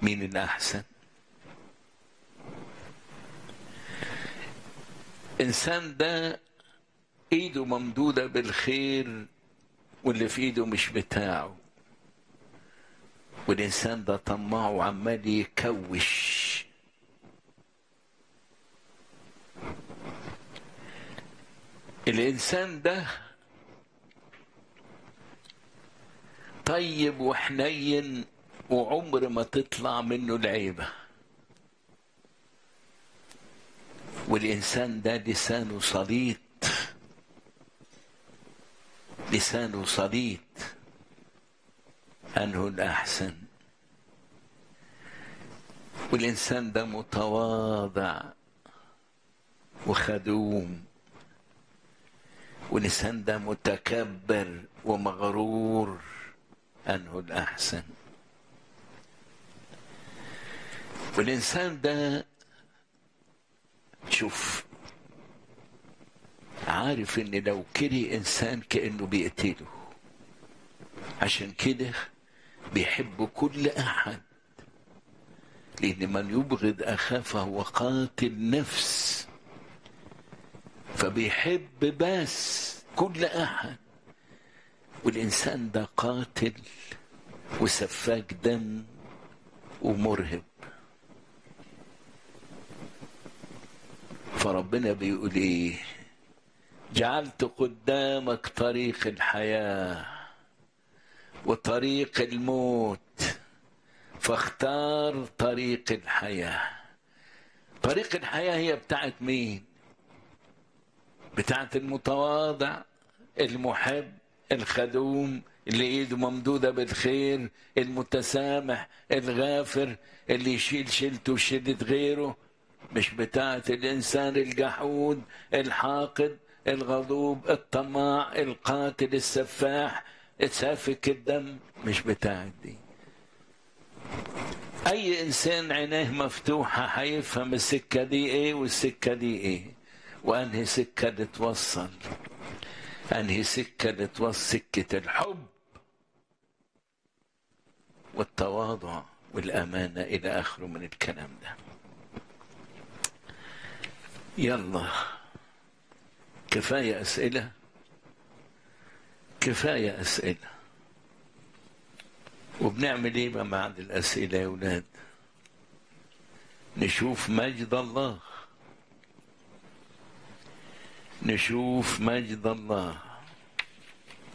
مين الأحسن إنسان ده إيده ممدودة بالخير واللي في إيده مش بتاعه والإنسان ده طماع وعمال يكوش الإنسان ده طيب وحنين وعمر ما تطلع منه العيبة والإنسان ده لسانه صليط لسانه صليط أنه الأحسن والإنسان ده متواضع وخدوم والإنسان ده متكبر ومغرور أنه الأحسن والإنسان ده شوف عارف إن لو كره إنسان كأنه بيقتله عشان كده بيحب كل أحد لأن من يبغض أخاه فهو قاتل نفس فبيحب بس كل أحد والإنسان ده قاتل وسفاك دم ومرهب فربنا بيقول ايه جعلت قدامك طريق الحياه وطريق الموت فاختار طريق الحياه طريق الحياه هي بتاعت مين بتاعت المتواضع المحب الخدوم اللي ايده ممدوده بالخير المتسامح الغافر اللي يشيل شيلته وشيلة غيره مش بتاعت الانسان الجحود الحاقد الغضوب الطماع القاتل السفاح سافك الدم مش بتاعت دي اي انسان عينيه مفتوحه هيفهم السكه دي ايه والسكه دي ايه وانهي سكه اللي توصل انهي سكه اللي توصل سكه الحب والتواضع والامانه الى اخره من الكلام ده يلا كفايه اسئله كفايه اسئله وبنعمل ايه بقى بعد الاسئله يا اولاد نشوف مجد الله نشوف مجد الله